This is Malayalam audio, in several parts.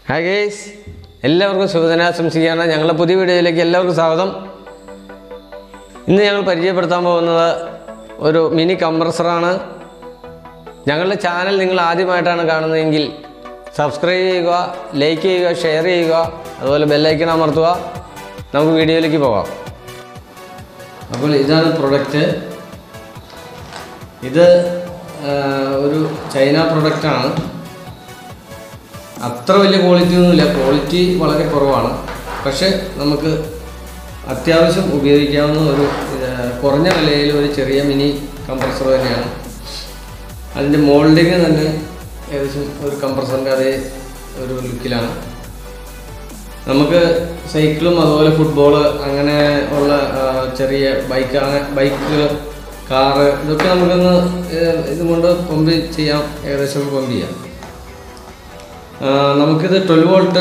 ഹായ് ഗേസ് എല്ലാവർക്കും ശുഭദിനാശംസിക്കുകയാണ് ഞങ്ങളുടെ പുതിയ വീഡിയോയിലേക്ക് എല്ലാവർക്കും സ്വാഗതം ഇന്ന് ഞങ്ങൾ പരിചയപ്പെടുത്താൻ പോകുന്നത് ഒരു മിനി കംപ്രസറാണ് ഞങ്ങളുടെ ചാനൽ നിങ്ങൾ ആദ്യമായിട്ടാണ് കാണുന്നതെങ്കിൽ സബ്സ്ക്രൈബ് ചെയ്യുക ലൈക്ക് ചെയ്യുക ഷെയർ ചെയ്യുക അതുപോലെ ബെല്ലൈക്കൺ അമർത്തുക നമുക്ക് വീഡിയോയിലേക്ക് പോകാം അപ്പോൾ ഇതാണ് പ്രൊഡക്റ്റ് ഇത് ആ, ഒരു ചൈന പ്രൊഡക്റ്റാണ് അത്ര വലിയ ക്വാളിറ്റി ഒന്നുമില്ല ക്വാളിറ്റി വളരെ കുറവാണ് പക്ഷെ നമുക്ക് അത്യാവശ്യം ഉപയോഗിക്കാവുന്ന ഒരു ആ, കുറഞ്ഞ വിലയിൽ ഒരു ചെറിയ മിനി കംപ്രസർ തന്നെയാണ് അതിൻ്റെ മോൾഡിങ് തന്നെ ഏകദേശം ഒരു കംപ്രസറിൻ്റെ അതേ ഒരു ലുക്കിലാണ് നമുക്ക് സൈക്കിളും അതുപോലെ ഫുട്ബോൾ അങ്ങനെ ഉള്ള ആ, ചെറിയ ബൈക്ക് ബൈക്ക് കാറ് ഇതൊക്കെ നമുക്കൊന്ന് ഏഹ്, ഇതുകൊണ്ട് പമ്പ് ചെയ്യാം ഏകദേശം പമ്പ് ചെയ്യാം ആ, നമുക്കിത് ട്വൽവ് വോൾട്ട്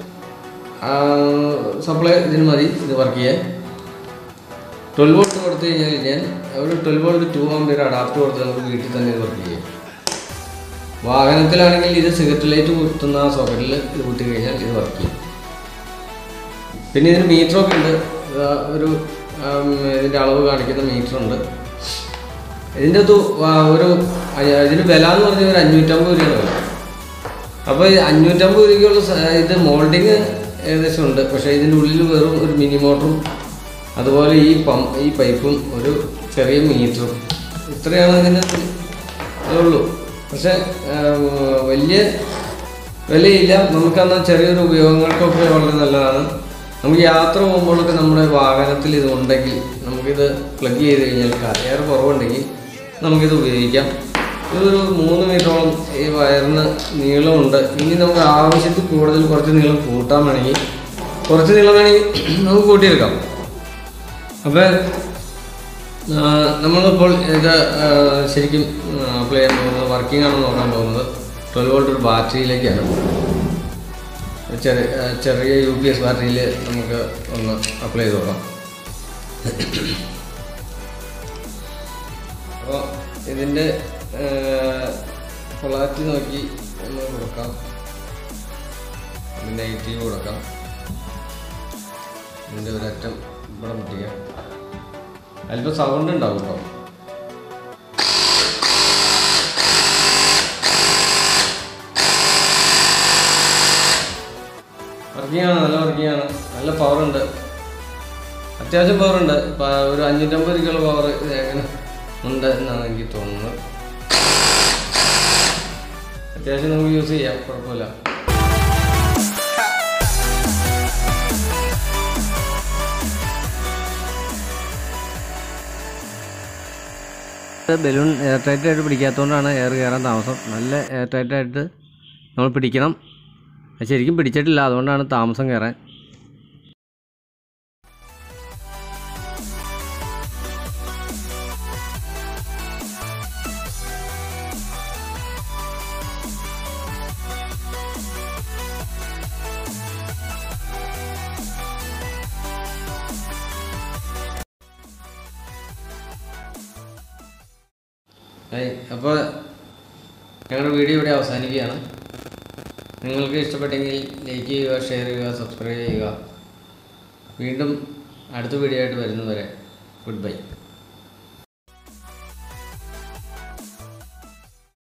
സപ്ലൈ ഇതിന് മതി ഇത് വർക്ക് ചെയ്യാൻ ട്വൽവ് വോൾട്ട് കൊടുത്തു കഴിഞ്ഞാൽ ഞാൻ ഒരു twelve volt two ampere adapter കൊടുത്ത് നമുക്ക് വീട്ടിൽ തന്നെ ഇത് വർക്ക് ചെയ്യാം വാഹനത്തിലാണെങ്കിൽ ഇത് സിഗരറ്റ് ലൈറ്റ് കുത്തുന്ന ആ സോക്കറ്റിൽ ഇത് കുത്തി കഴിഞ്ഞാൽ ഇത് വർക്ക് ചെയ്യും പിന്നെ ഇതിന് മീറ്ററൊക്കെ ഉണ്ട് ഇതാ ഒരു ആം, ഇതിൻ്റെ അളവ് കാണിക്കുന്ന മീറ്റർ ഉണ്ട് ഇതിൻ്റെ അത് ഒരു അയ്യ- ഇതിന് വില എന്ന് പറഞ്ഞാൽ ഒരു അഞ്ഞൂറ്റമ്പത് രൂപയാണ് വില അപ്പോൾ ഈ അഞ്ഞൂറ്റമ്പത് രൂപയ്ക്കുള്ള സ- ഇത് മോൾഡിങ് ഏകദേശം ഉണ്ട് പക്ഷേ ഇതിൻ്റെ ഉള്ളിൽ വെറും ഒരു മിനി മോട്ടറും അതുപോലെ ഈ പം ഈ പൈപ്പും ഒരു ചെറിയ മീറ്ററും ഇത്രയാണ് ഇതിന് ഉള്ളൂ പക്ഷേ ആം, വലിയ വിലയില്ല നമുക്കന്ന് ചെറിയൊരു ഉപയോഗങ്ങൾക്കൊക്കെ വളരെ നല്ലതാണ് നമുക്ക് യാത്ര പോകുമ്പോഴൊക്കെ നമ്മുടെ വാഹനത്തിൽ ഇത് ഉണ്ടെങ്കിൽ നമുക്കിത് പ്ലഗ് ചെയ്ത് കഴിഞ്ഞാൽ എയർ കുറവുണ്ടെങ്കിൽ നമുക്കിത് ഉപയോഗിക്കാം ഇതൊരു മൂന്ന് മീറ്ററോളം ഈ വയറിന് നീളമുണ്ട് ഇനി നമുക്ക് ആവശ്യത്തിൽ കൂടുതൽ കുറച്ച് നീളം കൂട്ടാൻ വേണമെങ്കിൽ കുറച്ച് നീളം വേണമെങ്കിൽ നമുക്ക് കൂട്ടിയെടുക്കാം അപ്പോൾ നമ്മളിപ്പോൾ ഇത് ആ, ശരിക്കും അപ്ലൈ ചെയ്യാൻ പോകുന്നത് വർക്കിംഗ് ആണെന്ന് നോക്കാൻ പോകുന്നത് ട്വൽവ് വോൾട്ട് ഒരു ബാറ്ററിയിലേക്കാണ് ചെറിയ ആ, ചെറിയ യു പി എസ് ബാറ്ററിയിൽ നമുക്ക് ഒന്ന് അപ്ലൈ ചെയ്ത് നോക്കാം അപ്പോൾ ഇതിൻ്റെ പൊളാറ്റി നോക്കി ഒന്ന് കൊടുക്കാം ഇതിൻ്റെ നെഗറ്റീവ് കൊടുക്കാം ഇതിൻ്റെ ഒരറ്റം ഇവിടെ മുട്ടിക്കാം അല്പം സൗണ്ട് ഉണ്ടാവും കേട്ടോ വർക്കിംഗ് ആണ് നല്ല വർക്കിംഗ് ആണ് നല്ല പവർ ഉണ്ട് അത്യാവശ്യം പവർ ഉണ്ട് ഇപ്പം ഒരു അഞ്ഞൂറ്റമ്പത് രൂപയുള്ള പവർ ഇത് എങ്ങനെ ഉണ്ട് എന്നാണ് എനിക്ക് തോന്നുന്നത് അത്യാവശ്യം നമുക്ക് യൂസ് ചെയ്യാം കുഴപ്പമില്ല ബലൂൺ എയർ ടൈറ്റ് ആയിട്ട് പിടിക്കാത്തതുകൊണ്ടാണ് എയർ കയറാൻ താമസം നല്ല എയർ ടൈറ്റ് ആയിട്ട് നമ്മൾ പിടിക്കണം അത് ശരിക്കും പിടിച്ചിട്ടില്ല അതുകൊണ്ടാണ് താമസം കയറാൻ ഹായ് അപ്പോൾ ഞങ്ങളുടെ വീഡിയോ ഇവിടെ അവസാനിക്കുകയാണ് നിങ്ങൾക്ക് ഇഷ്ടപ്പെട്ടെങ്കിൽ ലൈക്ക് ചെയ്യുക ഷെയർ ചെയ്യുക സബ്സ്ക്രൈബ് ചെയ്യുക വീണ്ടും അടുത്ത വീഡിയോ ആയിട്ട് വരുന്നവരെ ഗുഡ് ബൈ